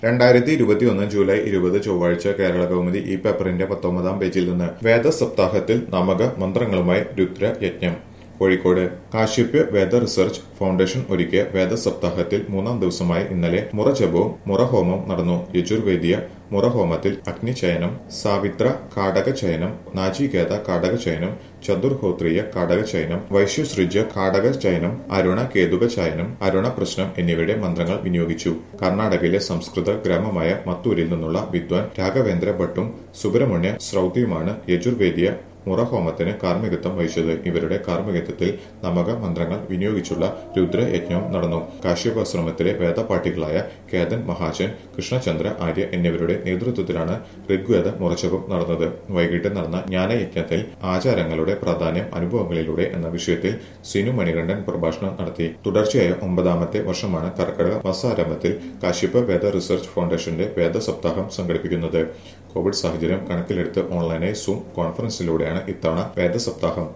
രണ്ടായിരത്തി ഇരുപത്തിയൊന്ന് ജൂലൈ ഇരുപത് ചൊവ്വാഴ്ച കേരള കൗമുദി ഈ പേപ്പറിന്റെ പത്തൊമ്പതാം പേജിൽ നിന്ന് വേദസപ്താഹത്തിൽ നമക മന്ത്രങ്ങളുമായി രുദ്ര യജ്ഞം കോഴിക്കോട് കാശ്യപ്യ വേദ റിസർച്ച് ഫൗണ്ടേഷൻ ഒരുക്കിയ വേദസപ്താഹത്തിൽ മൂന്നാം ദിവസമായി ഇന്നലെ മുറജപവും മുറഹോമവും നടന്നു യജുർവേദിയ മുറഹോമത്തിൽ അഗ്നിചയനം സാവിത്ര കാടകചയനം നാചികേത കാടകചയനം ചതുർഹോത്രീയ കാടകചയനം വൈശ്യുസൃജ്യ കാടകചയനം അരുണ കേതുക ചയനം അരുണ പ്രശ്നം എന്നിവയുടെ മന്ത്രങ്ങൾ വിനിയോഗിച്ചു കർണാടകയിലെ സംസ്കൃത ഗ്രാമമായ മത്തൂരിൽ നിന്നുള്ള വിദ്വാൻ രാഘവേന്ദ്ര ഭട്ടും സുബ്രഹ്മണ്യ ശ്രൗതിയുമാണ് യജുർവേദിയ മുറഹോമത്തിന് കാർമ്മികത്വം വഹിച്ചത് ഇവരുടെ കാർമ്മികത്വത്തിൽ നമക മന്ത്രങ്ങൾ വിനിയോഗിച്ചുള്ള രുദ്രയജ്ഞവും നടന്നു കാശ്യപാശ്രമത്തിലെ വേദപാഠികളായ കേതൻ മഹാജൻ കൃഷ്ണചന്ദ്ര ആര്യ എന്നിവരുടെ നേതൃത്വത്തിലാണ് ഋഗ്വേദ മുറച്ചപം നടന്നത് വൈകിട്ട് നടന്ന ജ്ഞാനയജ്ഞത്തിൽ ആചാരങ്ങളുടെ പ്രാധാന്യം അനുഭവങ്ങളിലൂടെ എന്ന വിഷയത്തിൽ സിനു മണികണ്ഠൻ പ്രഭാഷണം നടത്തി തുടർച്ചയായ ഒമ്പതാമത്തെ വർഷമാണ് കർക്കടക മാസാരംഭത്തിൽ കാശ്യപ വേദ റിസർച്ച് ഫൗണ്ടേഷന്റെ വേദ സപ്താഹം സംഘടിപ്പിക്കുന്നത് കോവിഡ് സാഹചര്യം കണക്കിലെടുത്ത് ഓൺലൈനായി സൂം കോൺഫറൻസിലൂടെയാണ് ഇത്തവണ വേദ സപ്താഹം